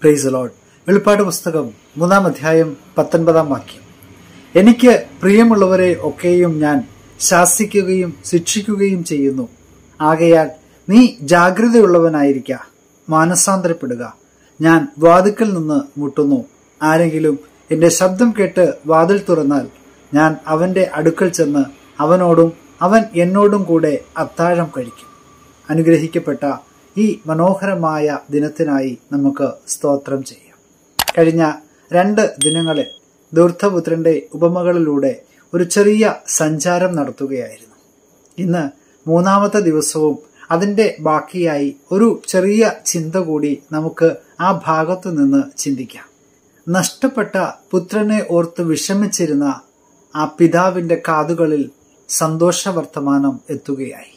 price load വെളിപ്പാട് പുസ്തകം മൂന്നാം അധ്യായം പത്തൊൻപതാം വാക്യം എനിക്ക് പ്രിയമുള്ളവരെ ഒക്കെയും ഞാൻ ശാസിക്കുകയും ശിക്ഷിക്കുകയും ചെയ്യുന്നു ആകയാൽ നീ ജാഗ്രതയുള്ളവനായിരിക്ക മാനസാന്തരപ്പെടുക ഞാൻ വാതിക്കൽ നിന്ന് മുട്ടുന്നു ആരെങ്കിലും എന്റെ ശബ്ദം കേട്ട് വാതിൽ തുറന്നാൽ ഞാൻ അവന്റെ അടുക്കൽ ചെന്ന് അവനോടും അവൻ എന്നോടും കൂടെ അത്താഴം കഴിക്കും അനുഗ്രഹിക്കപ്പെട്ട ഈ മനോഹരമായ ദിനത്തിനായി നമുക്ക് സ്തോത്രം ചെയ്യാം കഴിഞ്ഞ രണ്ട് ദിനങ്ങളിൽ ദൂർത്തപുത്രന്റെ ഉപമകളിലൂടെ ഒരു ചെറിയ സഞ്ചാരം നടത്തുകയായിരുന്നു ഇന്ന് മൂന്നാമത്തെ ദിവസവും അതിന്റെ ബാക്കിയായി ഒരു ചെറിയ ചിന്ത കൂടി നമുക്ക് ആ ഭാഗത്തു നിന്ന് ചിന്തിക്കാം നഷ്ടപ്പെട്ട പുത്രനെ ഓർത്ത് വിഷമിച്ചിരുന്ന ആ പിതാവിന്റെ കാതുകളിൽ സന്തോഷവർത്തമാനം എത്തുകയായി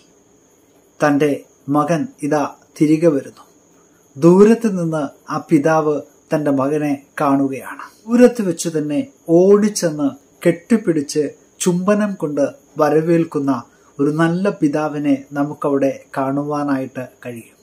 തന്റെ മകൻ ഇതാ തിരികെ വരുന്നു ദൂരത്ത് നിന്ന് ആ പിതാവ് തന്റെ മകനെ കാണുകയാണ് ദൂരത്ത് വെച്ച് തന്നെ ഓടിച്ചെന്ന് കെട്ടിപ്പിടിച്ച് ചുംബനം കൊണ്ട് വരവേൽക്കുന്ന ഒരു നല്ല പിതാവിനെ നമുക്കവിടെ കാണുവാനായിട്ട് കഴിയും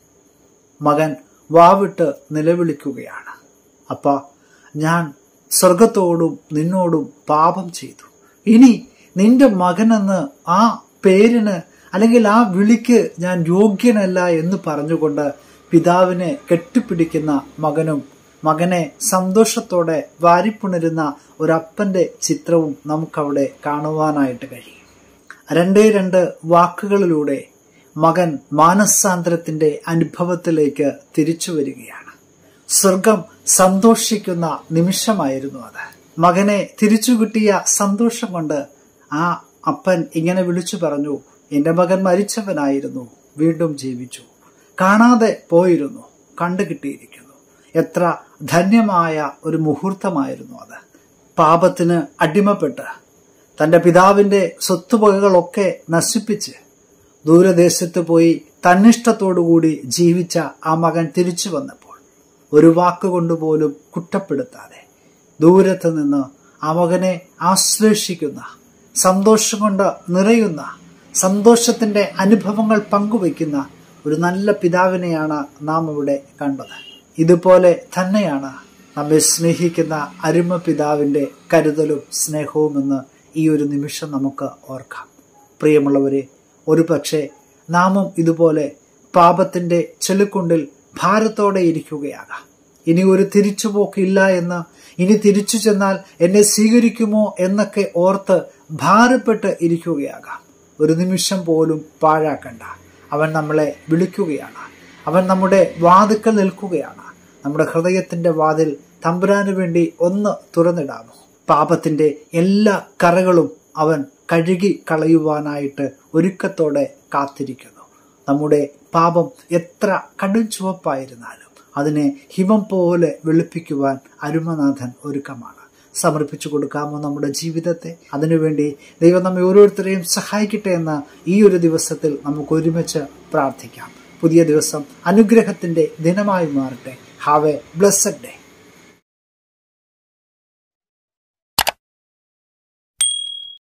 മകൻ വാവിട്ട് നിലവിളിക്കുകയാണ് അപ്പ ഞാൻ സ്വർഗത്തോടും നിന്നോടും പാപം ചെയ്തു ഇനി നിന്റെ മകനെന്ന് ആ പേരിന് അല്ലെങ്കിൽ ആ വിളിക്ക് ഞാൻ യോഗ്യനല്ല എന്ന് പറഞ്ഞുകൊണ്ട് പിതാവിനെ കെട്ടിപ്പിടിക്കുന്ന മകനും മകനെ സന്തോഷത്തോടെ വാരിപ്പുണരുന്ന ഒരപ്പന്റെ ചിത്രവും നമുക്കവിടെ കാണുവാനായിട്ട് കഴിയും രണ്ടേ രണ്ട് വാക്കുകളിലൂടെ മകൻ മാനസാന്തരത്തിന്റെ അനുഭവത്തിലേക്ക് തിരിച്ചു വരികയാണ് സ്വർഗം സന്തോഷിക്കുന്ന നിമിഷമായിരുന്നു അത് മകനെ തിരിച്ചു കിട്ടിയ സന്തോഷം കൊണ്ട് ആ അപ്പൻ ഇങ്ങനെ വിളിച്ചു പറഞ്ഞു എന്റെ മകൻ മരിച്ചവനായിരുന്നു വീണ്ടും ജീവിച്ചു കാണാതെ പോയിരുന്നു കണ്ടുകിട്ടിയിരിക്കുന്നു എത്ര ധന്യമായ ഒരു മുഹൂർത്തമായിരുന്നു അത് പാപത്തിന് അടിമപ്പെട്ട് തന്റെ പിതാവിന്റെ സ്വത്തുവകകളൊക്കെ നശിപ്പിച്ച് ദൂരദേശത്ത് പോയി തന്നിഷ്ടത്തോടുകൂടി ജീവിച്ച ആ മകൻ തിരിച്ചു വന്നപ്പോൾ ഒരു വാക്കുകൊണ്ടുപോലും കുറ്റപ്പെടുത്താതെ ദൂരത്ത് നിന്ന് ആ മകനെ ആശ്ലേഷിക്കുന്ന സന്തോഷം കൊണ്ട് നിറയുന്ന സന്തോഷത്തിന്റെ അനുഭവങ്ങൾ പങ്കുവയ്ക്കുന്ന ഒരു നല്ല പിതാവിനെയാണ് നാം ഇവിടെ കണ്ടത് ഇതുപോലെ തന്നെയാണ് നമ്മെ സ്നേഹിക്കുന്ന അരുമ പിതാവിന്റെ കരുതലും സ്നേഹവുമെന്ന് ഈ ഒരു നിമിഷം നമുക്ക് ഓർക്കാം പ്രിയമുള്ളവരെ ഒരു പക്ഷേ നാമും ഇതുപോലെ പാപത്തിന്റെ ചെളുക്കുണ്ടിൽ ഭാരത്തോടെ ഇരിക്കുകയാകാം ഇനി ഒരു തിരിച്ചുപോക്കില്ല എന്ന് ഇനി തിരിച്ചു ചെന്നാൽ എന്നെ സ്വീകരിക്കുമോ എന്നൊക്കെ ഓർത്ത് ഭാരപ്പെട്ട് ഇരിക്കുകയാകാം ഒരു നിമിഷം പോലും പാഴാക്കണ്ട അവൻ നമ്മളെ വിളിക്കുകയാണ് അവൻ നമ്മുടെ വാതുക്കൽ നിൽക്കുകയാണ് നമ്മുടെ ഹൃദയത്തിന്റെ വാതിൽ തമ്പുരാന് വേണ്ടി ഒന്ന് തുറന്നിടാമോ പാപത്തിന്റെ എല്ലാ കറകളും അവൻ കഴുകി കളയുവാനായിട്ട് ഒരുക്കത്തോടെ കാത്തിരിക്കുന്നു നമ്മുടെ പാപം എത്ര കടും ചുവപ്പായിരുന്നാലും അതിനെ ഹിമം പോലെ വെളുപ്പിക്കുവാൻ അരുമനാഥൻ ഒരുക്കമാണ് സമർപ്പിച്ചു കൊടുക്കാമോ നമ്മുടെ ജീവിതത്തെ അതിനുവേണ്ടി ദൈവം നമ്മെ ഓരോരുത്തരെയും സഹായിക്കട്ടെ എന്ന് ഈ ഒരു ദിവസത്തിൽ നമുക്ക് ഒരുമിച്ച് പ്രാർത്ഥിക്കാം പുതിയ ദിവസം അനുഗ്രഹത്തിന്റെ ദിനമായി മാറട്ടെ ഹാവ് എ ബ്ലസ്സഡ് ഡേ